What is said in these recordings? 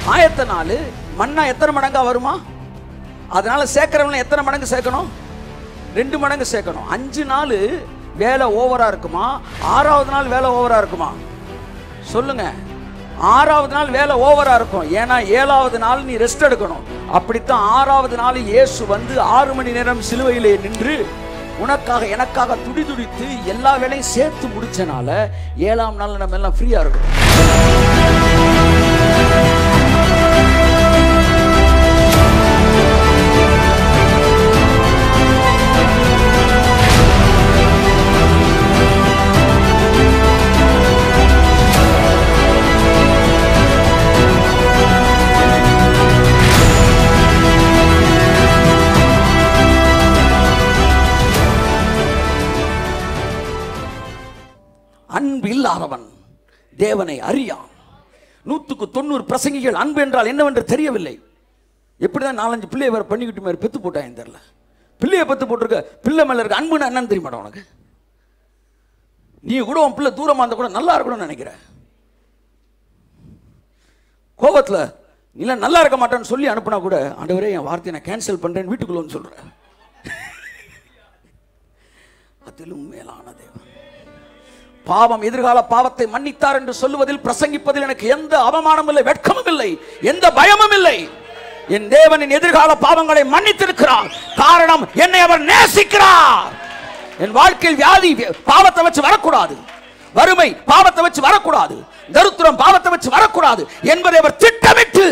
ஆயத்த நாள் மண்ணா எத்தனை மடங்கா வருமா அதனால சேர்க்கிறவங்க எத்தனை மடங்கு சேர்க்கணும் ரெண்டு மடங்கு சேர்க்கணும் அஞ்சு நாள் வேலை ஓவரா இருக்குமா ஆறாவது நாள் வேலை ஓவரா இருக்குமா சொல்லுங்க ஆறாவது நாள் வேலை ஓவரா இருக்கும் ஏன்னா ஏழாவது நாள் நீ ரெஸ்ட் எடுக்கணும் அப்படித்தான் ஆறாவது நாள் இயேசு வந்து ஆறு மணி நேரம் சிலுவையிலே நின்று உனக்காக எனக்காக துடி துடித்து எல்லா வேலையும் சேர்த்து முடிச்சனால ஏழாம் நாள் நம்ம எல்லாம் ஃப்ரீயா இருக்கும் அன்பு இல்லாதவன் தேவனை அறியான் நூற்றுக்கு தொண்ணூறு பிரசங்கிகள் அன்பு என்றால் என்னவென்று தெரியவில்லை எப்படிதான் நாலஞ்சு பிள்ளைய வேற பண்ணிக்கிட்டு மாதிரி பெத்து போட்டாங்க தெரியல பிள்ளைய பெத்து போட்டிருக்க பிள்ளை மேல இருக்க அன்புன்னு என்னன்னு தெரியுமாடா உனக்கு நீ கூட உன் பிள்ளை தூரமா இருந்தா கூட நல்லா இருக்கணும்னு நினைக்கிற கோபத்துல இல்ல நல்லா இருக்க மாட்டேன்னு சொல்லி அனுப்புனா கூட ஆண்டவரே என் வார்த்தையை நான் கேன்சல் பண்றேன் வீட்டுக்குள்ள வந்து சொல்றேன் அதிலும் மேலான தேவன் பாவம் எதிர்கால பாவத்தை மன்னித்தார் என்று சொல்லுவதில் பிரசங்கிப்பதில் எனக்கு எந்த அவமானமும் இல்லை வெட்கமும் இல்லை எந்த பயமும் இல்லை என் தேவனின் எதிர்கால பாவங்களை மன்னித்திருக்கிறார் காரணம் என்னை அவர் நேசிக்கிறார் என் வாழ்க்கையில் வியாதி பாவத்தை வச்சு வரக்கூடாது வறுமை பாவத்தை வச்சு வரக்கூடாது தருத்திரம் பாவத்தை வச்சு வரக்கூடாது என்பதை அவர் திட்டமிட்டு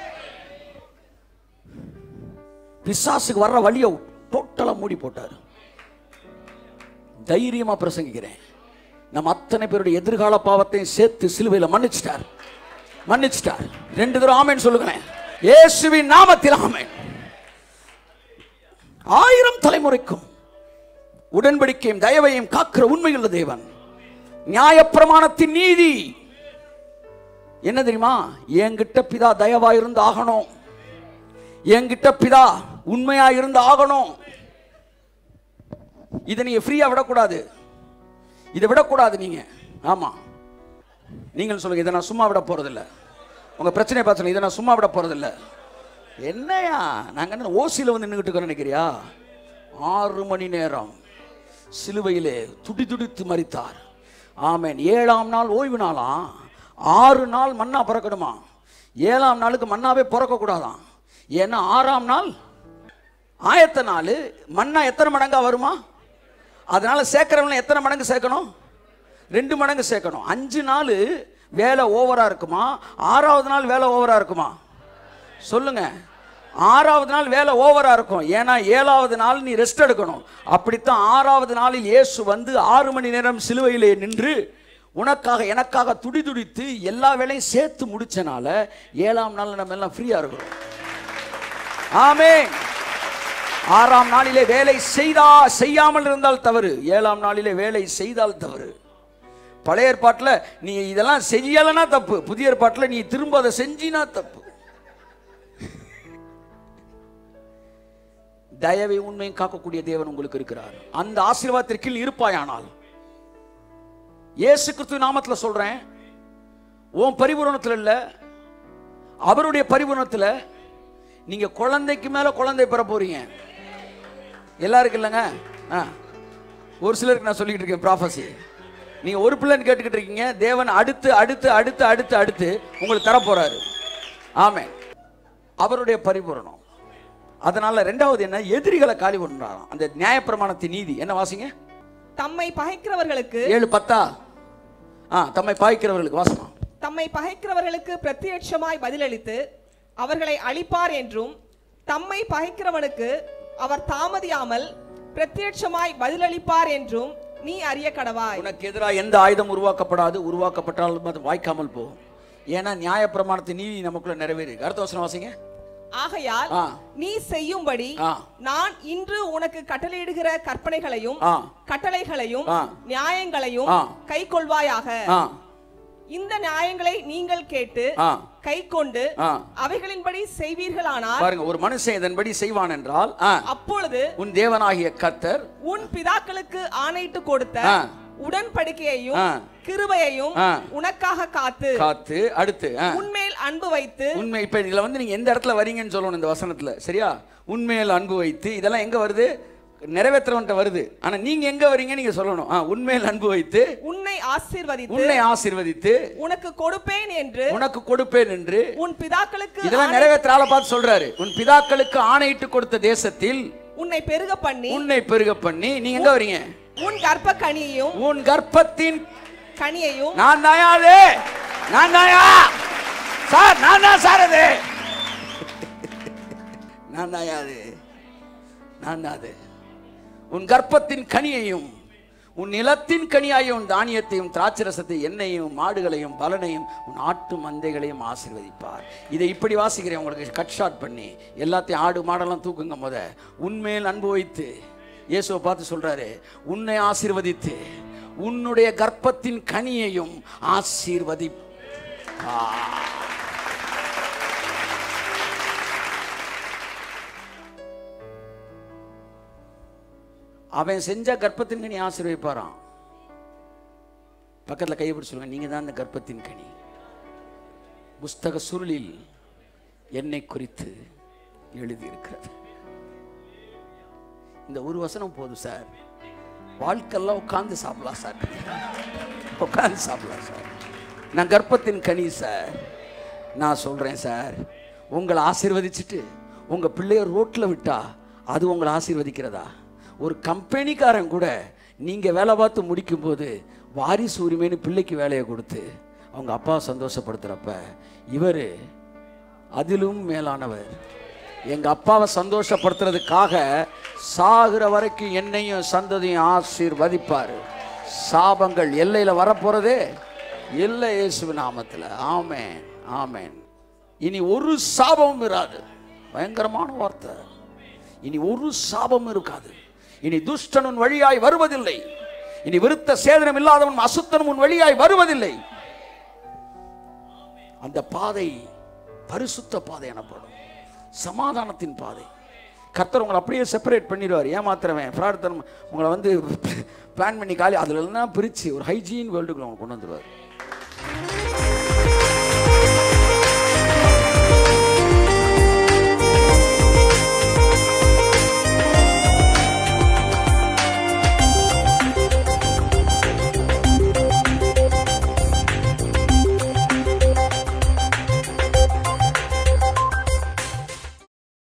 பிசாசுக்கு வர்ற வழியை டோட்டலா மூடி போட்டார் தைரியமா பிரசங்கிக்கிறேன் நம்ம அத்தனை பேருடைய எதிர்கால பாவத்தையும் சேர்த்து சிலுவையில் மன்னிச்சிட்டார் மன்னிச்சிட்டார் ரெண்டு தடவை ஆமென் சொல்லுங்களேன் இயேசுவின் நாமத்தில் ஆமென் ஆயிரம் தலைமுறைக்கும் உடன்படிக்கையும் தயவையும் காக்கிற உண்மையுள்ள தேவன் நியாயப்பிரமாணத்தின் நீதி என்ன தெரியுமா என்கிட்ட பிதா தயவா இருந்து ஆகணும் என்கிட்ட பிதா உண்மையா இருந்து ஆகணும் இதை நீங்க ஃப்ரீயா விடக்கூடாது இதை விடக்கூடாது நீங்க ஆமா நீங்கள் சொல்லுங்க இதை நான் சும்மா விட போறதில்ல உங்க பிரச்சனையை பார்த்து சொல்லுங்க, இதை நான் சும்மா விட போறதில்ல என்னையா நாங்க என்ன ஓசியில வந்து நின்றுட்டு இருக்கோம் நினைக்கிறியா ஆறு மணி நேரம் சிலுவையிலே துடி துடித்து மரித்தார் ஆமென் ஏழாம் நாள் ஓய்வு நாளாம் ஆறு நாள் மண்ணா பிறக்கணுமா ஏழாம் நாளுக்கு மண்ணாவே பிறக்க கூடாதாம் ஏன்னா ஆறாம் நாள் ஆயத்த நாள் மண்ணா எத்தனை மடங்கா வருமா அதனால சேர்க்கிறவங்க எத்தனை மடங்கு சேர்க்கணும் ரெண்டு மடங்கு சேர்க்கணும் அஞ்சு நாள் வேலை ஓவரா இருக்குமா ஆறாவது நாள் வேலை ஓவரா இருக்குமா சொல்லுங்க ஆறாவது நாள் வேலை ஓவரா இருக்கும் ஏன்னா ஏழாவது நாள் நீ ரெஸ்ட் எடுக்கணும் அப்படித்தான் ஆறாவது நாளில் இயேசு வந்து ஆறு மணி நேரம் சிலுவையிலே நின்று உனக்காக எனக்காக துடி துடித்து எல்லா வேலையும் சேர்த்து முடிச்சனால ஏழாம் நாள் நம்ம எல்லாம் ஃப்ரீயா இருக்கிறோம் ஆமே ஆறாம் நாளிலே வேலை செய்தா செய்யாமல் இருந்தால் தவறு ஏழாம் நாளிலே வேலை செய்தால் தவறு பழைய ஏற்பாட்டில் நீ இதெல்லாம் செய்யலைன்னா தப்பு புதிய ஏற்பாட்டில் நீ திரும்ப அதை செஞ்சினா தப்பு தயவை உண்மையும் காக்கக்கூடிய தேவன் உங்களுக்கு இருக்கிறார் அந்த ஆசீர்வாதத்திற்கு இருப்பாயானால் இயேசு கிறிஸ்து நாமத்தில் சொல்றேன் உன் பரிபூரணத்தில் இல்ல அவருடைய பரிபூரணத்தில் நீங்க குழந்தைக்கு மேல குழந்தை பெற போறீங்க எல்லாருக்கும் இல்லைங்க ஆ. ஒரு சிலருக்கு நான் சொல்லிக்கிட்டு இருக்கேன் ப்ராஃபஸி நீங்க ஒரு பிள்ளைன்னு கேட்டுக்கிட்டு இருக்கீங்க தேவன் அடுத்து அடுத்து அடுத்து அடுத்து அடுத்து உங்களுக்கு தர போறாரு ஆமென் அவருடைய பரிபூரணம் அதனால ரெண்டாவது என்ன எதிரிகளை காலி பண்ணுறாராம் அந்த நியாயப்பிரமாணத்தின் நீதி என்ன வாசிங்க தம்மை பகைக்கிறவர்களுக்கு ஏழு பத்தா ஆ தம்மை பாய்க்கிறவர்களுக்கு வாசனம் தம்மை பகைக்கிறவர்களுக்கு பிரத்யட்சமாய் பதிலளித்து அவர்களை அழிப்பார் என்றும் தம்மை பகைக்கிறவனுக்கு அவர் தாமதியாமல் பிரத்யட்சமாய் பதிலளிப்பார் என்றும் நீ அறிய கடவாய் உனக்கு எதிராக எந்த ஆயுதம் உருவாக்கப்படாது உருவாக்கப்பட்டாலும் அது வாய்க்காமல் போகும் ஏன்னா நியாயப்பிரமாணத்தின் நீதி நமக்குள்ள நிறைவேறி அடுத்த வசனம் வாசிங்க ஆகையால் ஆ. நீ செய்யும்படி ஆ. நான் இன்று உனக்கு கட்டளையிடுகிற கற்பனைகளையும் ஆ. கட்டளைகளையும் ஆ. நியாயங்களையும் ஆ. கைக்கொள்வாயாக ஆ இந்த நியாயங்களை நீங்கள் கேட்டு ஆ கைக்கொண்டு ஆ. அவைகளின்படி செய்வீர்களானால் பாருங்க ஒரு மனுஷன் இதன்படி செய்வான் என்றால் ஆ, அப்பொழுது உன் தேவனாகிய கர்த்தர் உன் பிதாக்களுக்கு ஆணையிட்டு கொடுத்த ஆ. உடன்படிக்கையையும் ஆ. கிருபையையும் ஆ. உனக்காக காத்து காத்து அடுத்து ஆ. உன்மேல் அன்பு வைத்து உண்மை இப்ப இதுல வந்து நீங்க எந்த இடத்துல வரீங்கன்னு சொல்லணும் இந்த வசனத்துல சரியா உண்மையில் அன்பு வைத்து இதெல்லாம் எங்க வருது நிறைவேற்றவன்ட்ட வருது ஆனா நீங்க எங்க வரீங்க நீங்க சொல்லணும் ஆ, உண்மையில் அன்பு வைத்து உன்னை ஆசீர்வதித்து உன்னை ஆசீர்வதித்து உனக்கு கொடுப்பேன் என்று உனக்கு கொடுப்பேன் என்று உன் பிதாக்களுக்கு இதெல்லாம் ஆணை- நிறைவேற்ற ஆளை பார்த்து சொல்றாரு உன் பிதாக்களுக்கு ஆணையிட்டு கொடுத்த தேசத்தில் உன்னை பெருக பண்ணி உன்னை பெருக பண்ணி நீங்க எங்க வரீங்க உன் கர்ப்ப கனியையும் உன் கர்ப்பத்தின் கனியையும் நான் தாயா அது நான் தாயா சார் நான் தான் சார் அது நான் தாயா அது நான் தான் அது உன் கர்ப்பத்தின் கனியையும் உன் நிலத்தின் கனியாயும் உன் தானியத்தையும் திராட்சரசத்தை எண்ணெயையும் மாடுகளையும் பலனையும் உன் ஆட்டு மந்தைகளையும் ஆசீர்வதிப்பார் இதை இப்படி வாசிக்கிறேன் உங்களுக்கு கட் ஷாட் பண்ணி எல்லாத்தையும் ஆடு மாடெல்லாம் தூக்குங்க முத உன்மேல் அன்பு வைத்து இயேசுவை பார்த்து சொல்றாரு உன்னை ஆசீர்வதித்து உன்னுடைய கர்ப்பத்தின் கனியையும் ஆசீர்வதி அவன் செஞ்ச கர்ப்பத்தின் கனி ஆசீர்வதிப்பாராம் பக்கத்துல கையை பிடிச்சு சொல்லுங்க நீங்க தான் அந்த கர்ப்பத்தின் கனி புஸ்தக சுருளில் என்னை குறித்து எழுதியிருக்கிறது இந்த ஒரு வசனம் போதும் சார் வாழ்க்கெல்லாம் உட்கார்ந்து சாப்பிடலாம் சார் உட்கார்ந்து சாப்பிடலாம் சார் நான் கர்ப்பத்தின் கனி சார் நான் சொல்றேன் சார் உங்களை ஆசீர்வதிச்சுட்டு உங்க பிள்ளைய ரோட்ல விட்டா அது உங்களை ஆசீர்வதிக்கிறதா ஒரு கம்பெனிக்காரன் கூட நீங்க வேலை பார்த்து முடிக்கும் போது வாரிசு உரிமைன்னு பிள்ளைக்கு வேலையை கொடுத்து அவங்க அப்பாவை சந்தோஷப்படுத்துறப்ப இவர் அதிலும் மேலானவர் எங்க அப்பாவை சந்தோஷப்படுத்துறதுக்காக சாகுற வரைக்கும் என்னையும் சந்ததியும் ஆசீர்வதிப்பார் சாபங்கள் எல்லையில வரப்போறதே இல்லை இயேசு நாமத்தில் ஆமென் ஆமென் இனி ஒரு சாபமும் இராது பயங்கரமான வார்த்தை இனி ஒரு சாபமும் இருக்காது இனி துஷ்டன் உன் வழியாய் வருவதில்லை இனி விருத்த சேதனம் இல்லாதவன் அசுத்தனும் உன் வழியாய் வருவதில்லை அந்த பாதை பரிசுத்த பாதை எனப்படும் சமாதானத்தின் பாதை கர்த்தர் உங்களை அப்படியே செப்பரேட் பண்ணிடுவார் ஏமாத்துறவன் பிரார்த்தனை உங்களை வந்து பிளான் பண்ணி காலி அதுல எல்லாம் பிரித்து ஒரு ஹைஜீன் வேர்ல்டுக்குள்ள உங்களை கொண்டு வந்துடுவார்